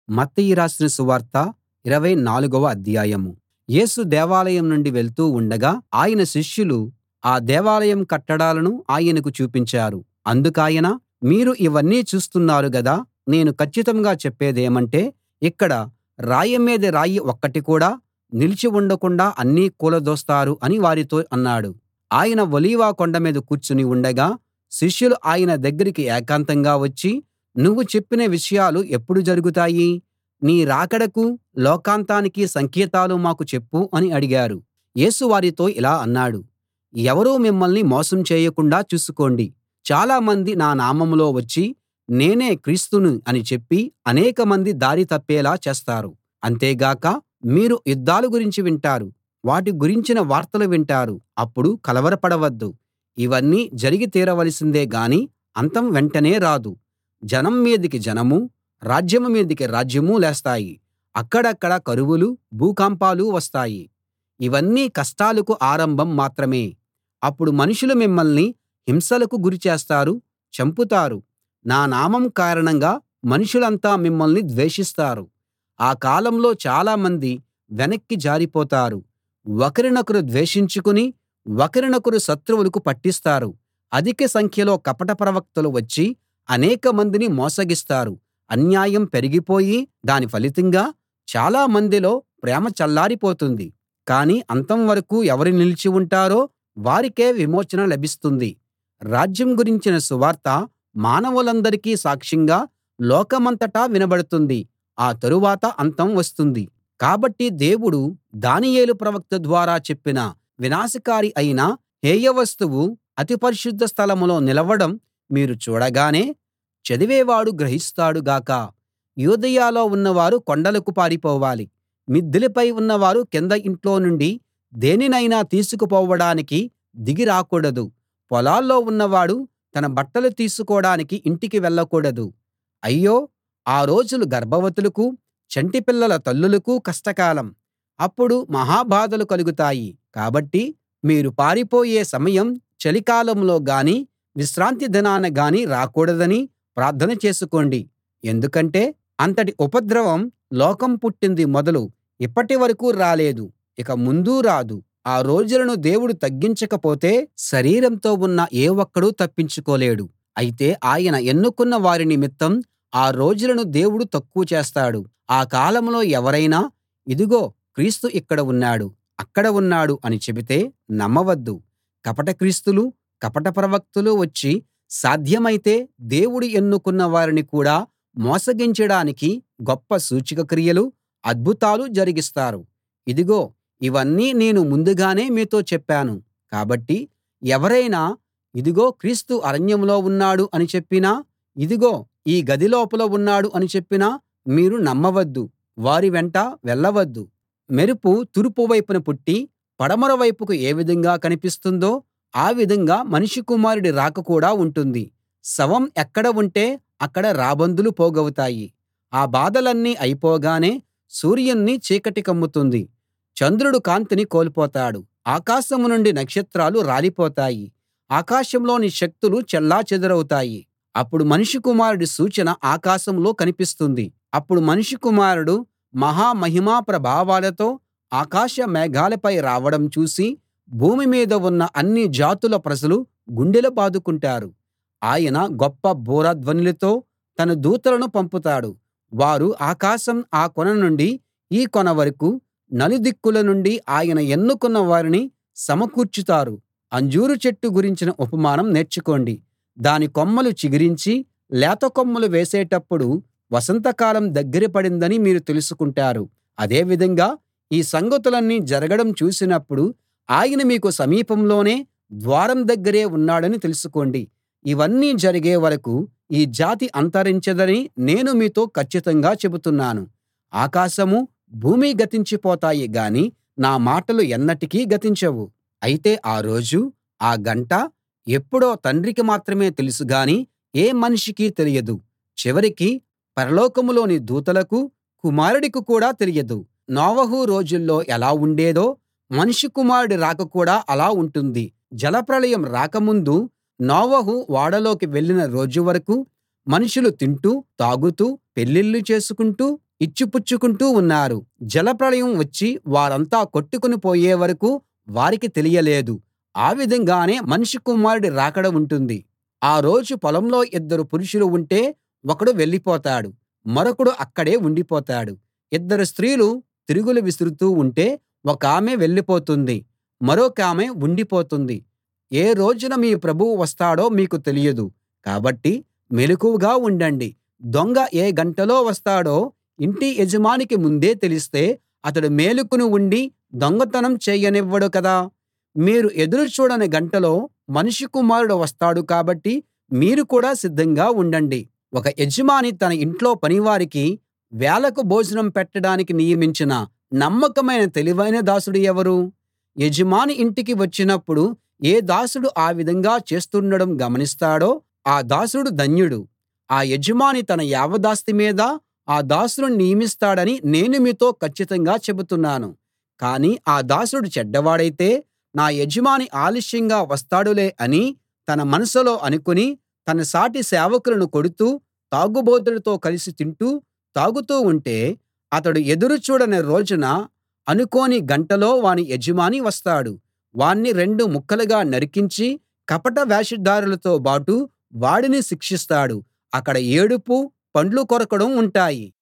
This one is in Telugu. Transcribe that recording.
మత్తయి రాసిన సువార్త ఇరవై నాలుగవ అధ్యాయం యేసు దేవాలయం నుండి వెళ్తూ ఉండగా ఆయన శిష్యులు ఆ దేవాలయం కట్టడాలను ఆయనకు చూపించారు అందుకాయన మీరు ఇవన్నీ చూస్తున్నారు గదా నేను కచ్చితంగా చెప్పేదేమంటే ఇక్కడ రాయి మీద రాయి ఒక్కటి కూడా నిలిచి ఉండకుండా అన్నీ కూలదోస్తారు అని వారితో అన్నాడు ఆయన ఒలీవ కొండ మీద కూర్చుని ఉండగా శిష్యులు ఆయన దగ్గరికి ఏకాంతంగా వచ్చి నువ్వు చెప్పిన విషయాలు ఎప్పుడు జరుగుతాయి నీ రాకడకూ లోకాంతానికీ సంకేతాలు మాకు చెప్పు అని అడిగారు యేసు వారితో ఇలా అన్నాడు ఎవరూ మిమ్మల్ని మోసం చేయకుండా చూసుకోండి చాలామంది నా నామంలో వచ్చి నేనే క్రీస్తుని అని చెప్పి అనేకమంది దారి తప్పేలా చేస్తారు అంతేగాక మీరు యుద్ధాల గురించి వింటారు వాటి గురించిన వార్తలు వింటారు అప్పుడు కలవరపడవద్దు ఇవన్నీ జరిగి తీరవలసిందే గాని అంతం వెంటనే రాదు జనం మీదికి జనమూ రాజ్యం మీదికి రాజ్యమూ లేస్తాయి అక్కడక్కడ కరువులూ భూకంపాలూ వస్తాయి ఇవన్నీ కష్టాలకు ఆరంభం మాత్రమే అప్పుడు మనుషులు మిమ్మల్ని హింసలకు గురి చేస్తారు చంపుతారు నా నామం కారణంగా మనుషులంతా మిమ్మల్ని ద్వేషిస్తారు ఆ కాలంలో చాలామంది వెనక్కి జారిపోతారు ఒకరినొకరు ద్వేషించుకుని ఒకరినొకరు శత్రువులకు పట్టిస్తారు అధిక సంఖ్యలో కపట ప్రవక్తలు వచ్చి అనేకమందిని మోసగిస్తారు అన్యాయం పెరిగిపోయి దాని ఫలితంగా చాలా మందిలో ప్రేమ చల్లారిపోతుంది కానీ అంతం వరకూ ఎవరు నిలిచి ఉంటారో వారికే విమోచన లభిస్తుంది రాజ్యం గురించిన సువార్త మానవులందరికీ సాక్ష్యంగా లోకమంతటా వినబడుతుంది ఆ తరువాత అంతం వస్తుంది కాబట్టి దేవుడు దానియేలు ప్రవక్త ద్వారా చెప్పిన వినాశకారి అయిన హేయ వస్తువు అతి పరిశుద్ధ స్థలంలో నిలవడం మీరు చూడగానే చదివేవాడు గ్రహిస్తాడు గాక యూదయలో ఉన్నవారు కొండలకు పారిపోవాలి మిద్దెలపై ఉన్నవారు కింద ఇంట్లో నుండి దేనినైనా తీసుకుపోవడానికి దిగి రాకూడదు పొలాల్లో ఉన్నవాడు తన బట్టలు తీసుకోడానికి ఇంటికి వెళ్ళకూడదు అయ్యో ఆ రోజులు గర్భవతులకూ చంటిపిల్లల తల్లులకూ కష్టకాలం అప్పుడు మహా బాధలు కలుగుతాయి కాబట్టి మీరు పారిపోయే సమయం చలికాలంలో గానీ విశ్రాంతి దినాన గానీ రాకూడదని ప్రార్థన చేసుకోండి ఎందుకంటే అంతటి ఉపద్రవం లోకం పుట్టింది మొదలు ఇప్పటి వరకూ రాలేదు ఇక ముందూ రాదు ఆ రోజులను దేవుడు తగ్గించకపోతే శరీరంతో ఉన్న ఏ ఒక్కడూ తప్పించుకోలేడు అయితే ఆయన ఎన్నుకున్న వారి నిమిత్తం ఆ రోజులను దేవుడు తక్కువ చేస్తాడు ఆ కాలంలో ఎవరైనా ఇదిగో క్రీస్తు ఇక్కడ ఉన్నాడు అక్కడ ఉన్నాడు అని చెబితే నమ్మవద్దు కపట క్రీస్తులూ కపట ప్రవక్తలూ వచ్చి సాధ్యమైతే దేవుడు ఎన్నుకున్న వారిని కూడా మోసగించడానికి గొప్ప సూచక క్రియలూ అద్భుతాలూ జరిగిస్తారు ఇదిగో ఇవన్నీ నేను ముందుగానే మీతో చెప్పాను కాబట్టి ఎవరైనా ఇదిగో క్రీస్తు అరణ్యంలో ఉన్నాడు అని చెప్పినా ఇదిగో ఈ గది లోపల ఉన్నాడు అని చెప్పినా మీరు నమ్మవద్దు వారి వెంట వెళ్ళవద్దు మెరుపు తూర్పు వైపున పుట్టి పడమర వైపుకు ఏ విధంగా కనిపిస్తుందో ఆ విధంగా మనుష్య కుమారుడి రాక కూడా ఉంటుంది శవం ఎక్కడ ఉంటే అక్కడ రాబందులు పోగవుతాయి ఆ బాధలన్నీ అయిపోగానే సూర్యుణ్ణి చీకటి కమ్ముతుంది చంద్రుడు కాంతిని కోల్పోతాడు ఆకాశం నుండి నక్షత్రాలు రాలిపోతాయి ఆకాశంలోని శక్తులు చెల్లాచెదరవుతాయి అప్పుడు మనుష్య కుమారుడి సూచన ఆకాశంలో కనిపిస్తుంది అప్పుడు మనుష్య కుమారుడు మహా మహిమా ప్రభావాలతో ఆకాశ మేఘాలపై రావడం చూసి భూమి మీద ఉన్న అన్ని జాతుల ప్రజలు గుండెలు బాదుకుంటారు ఆయన గొప్ప బూరధ్వనులతో తన దూతలను పంపుతాడు వారు ఆకాశం ఆ కొన నుండి ఈ కొన వరకూ నలుదిక్కుల నుండి ఆయన ఎన్నుకున్న వారిని సమకూర్చుతారు అంజూరు చెట్టు గురించిన ఉపమానం నేర్చుకోండి దాని కొమ్మలు చిగిరించి లేత కొమ్మలు వేసేటప్పుడు వసంతకాలం దగ్గర పడిందని మీరు తెలుసుకుంటారు అదే విధంగా ఈ సంగతులన్నీ జరగడం చూసినప్పుడు ఆయన మీకు సమీపంలోనే ద్వారం దగ్గరే ఉన్నాడని తెలుసుకోండి ఇవన్నీ జరిగే వరకూ ఈ జాతి అంతరించదని నేను మీతో కచ్చితంగా చెబుతున్నాను ఆకాశమూ భూమి గతించిపోతాయి గాని నా మాటలు ఎన్నటికీ గతించవు అయితే ఆ రోజు ఆ గంట ఎప్పుడో తండ్రికి మాత్రమే తెలుసు గాని ఏ మనిషికీ తెలియదు చివరికి పరలోకంలోని దూతలకు కుమారుడికి కూడా తెలియదు నోవహు రోజుల్లో ఎలా ఉండేదో మనుష్య కుమారుడి రాక కూడా అలా ఉంటుంది జలప్రళయం రాకముందు నోవహు ఓడలోకి వెళ్ళిన రోజు వరకూ మనుషులు తింటూ తాగుతూ పెళ్ళిళ్ళు చేసుకుంటూ ఇచ్చిపుచ్చుకుంటూ ఉన్నారు జలప్రళయం వచ్చి వారంతా కొట్టుకుని పోయే వరకూ వారికి తెలియలేదు ఆ విధంగానే మనుష్య కుమారుడి రాకడ ఉంటుంది ఆ రోజు పొలంలో ఇద్దరు పురుషులు ఉంటే ఒకడు వెళ్ళిపోతాడు మరొకడు అక్కడే ఉండిపోతాడు ఇద్దరు స్త్రీలు తిరుగలి విసురుతూ ఉంటే ఒకామె వెళ్ళిపోతుంది మరొకామె ఉండిపోతుంది ఏ రోజున మీ ప్రభువు వస్తాడో మీకు తెలియదు కాబట్టి మెలకువగా ఉండండి దొంగ ఏ గంటలో వస్తాడో ఇంటి యజమానికి ముందే తెలిస్తే అతడు మేలుకుని ఉండి దొంగతనం చేయనివ్వడు కదా మీరు ఎదురు చూడని గంటలో మనుష్య కుమారుడు వస్తాడు కాబట్టి మీరు కూడా సిద్ధంగా ఉండండి ఒక యజమాని తన ఇంట్లో పనివారికి వేళకు భోజనం పెట్టడానికి నియమించిన నమ్మకమైన తెలివైన దాసుడు ఎవరు యజమాని ఇంటికి వచ్చినప్పుడు ఏ దాసుడు ఆ విధంగా చేస్తుండడం గమనిస్తాడో ఆ దాసుడు ధన్యుడు ఆ యజమాని తన యావదాస్తి మీద ఆ దాసుని నియమిస్తాడని నేను మీతో కచ్చితంగా చెబుతున్నాను కానీ ఆ దాసుడు చెడ్డవాడైతే నా యజమాని ఆలస్యంగా వస్తాడులే అని తన మనసులో అనుకుని తన సాటి సేవకులను కొడుతూ తాగుబోతులతో కలిసి తింటూ తాగుతూ ఉంటే అతడు ఎదురు చూడని రోజున అనుకోని గంటలో వాని యజమాని వస్తాడు వాణ్ణి రెండు ముక్కలుగా నరికించి కపట వేషధారులతో బాటు వాడిని శిక్షిస్తాడు అక్కడ ఏడుపు పండ్లు కొరకడం ఉంటాయి